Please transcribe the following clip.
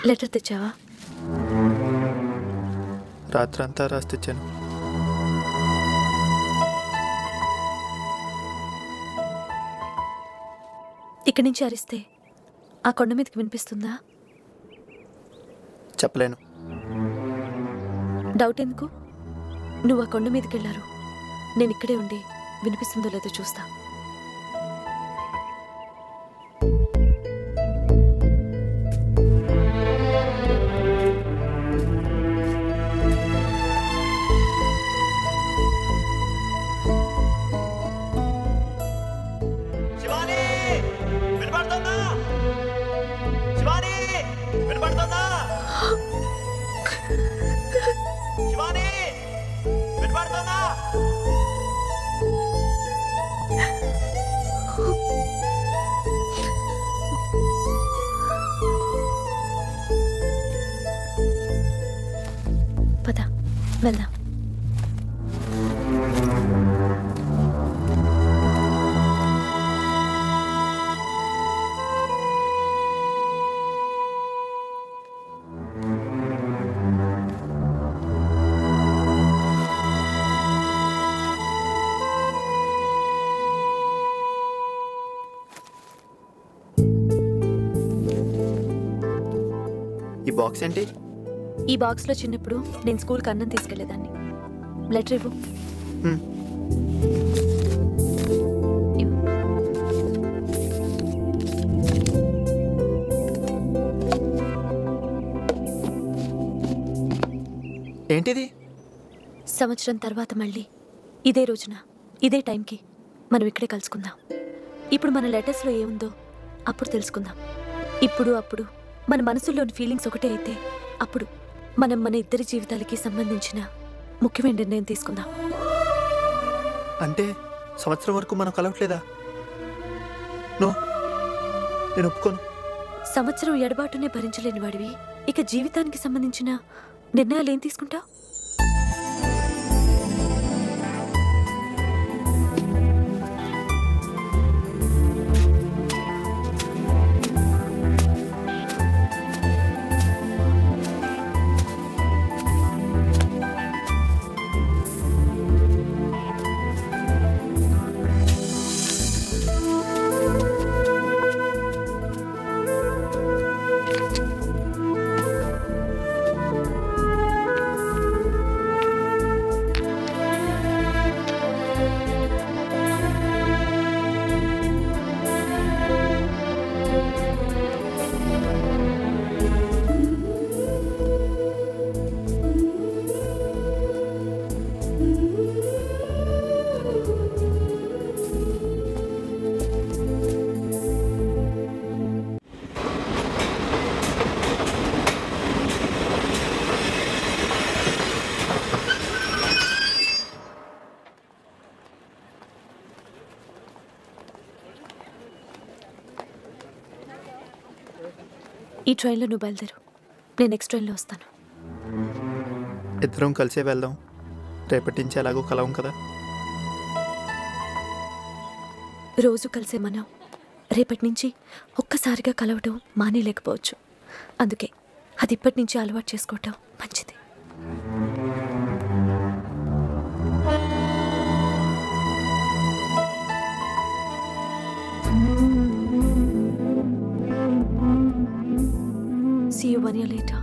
Letter తెచ్చావా రాత్రంతా రాసి తెచ్చాను ఇక్కడి నుంచి అరిస్తే ఆ కొండ మీదకి వినిపిస్తుందా చెప్పలేను డౌట్ ఎందుకు నువ్వు ఆ కొండ మీదకి వెళ్ళారు నేను ఇక్కడే ఉండి వినిపిస్తుందో లేదో చూస్తా శివాని వినపడుతుందా శివాని వినపడుతుందా శివాని వినపడుతుందా పద వెళ్దాం ఈ బాక్స్ ఏంటి ఈ బాక్స్లో చిన్నప్పుడు నేను స్కూల్కి అన్నం తీసుకెళ్లేదాన్ని లెటర్ ఇవ్వు హ్మ్. ఇవ్వు. ఏంటిది సంవత్సరం తర్వాత మళ్ళీ ఇదే రోజున ఇదే టైంకి మనం ఇక్కడే కలుసుకుందాం ఇప్పుడు మన లెటర్స్లో ఏముందో అప్పుడు తెలుసుకుందాం ఇప్పుడు అప్పుడు మన మనసులోని ఫీలింగ్స్ ఒకటే అయితే అప్పుడు మనం మన ఇద్దరి జీవితాలకి సంబంధించిన ముఖ్యమైన నిర్ణయం తీసుకుందాం అంటే సంవత్సరం వరకు మనం కలవట్లేదా నో నేను ఒప్పుకోను సంవత్సరం ఎడబాటునే భరించలేని వాడివి ఇక జీవితానికి సంబంధించిన నిర్ణయాలు ఏం తీసుకుంటావు ఈ ట్రైన్లో నువ్వు బయలుదేరు నేను నెక్స్ట్ ట్రైన్లో వస్తాను ఇద్దరం కలిసే వెళ్దాం రేపటి నుంచి ఎలాగో కలవం కదా రోజు కలిసే మనం రేపటి నుంచి ఒక్కసారిగా కలవటం మానేలేకపోవచ్చు అందుకే అది ఇప్పటి నుంచి అలవాటు చేసుకోవటం మంచిది See you one year later.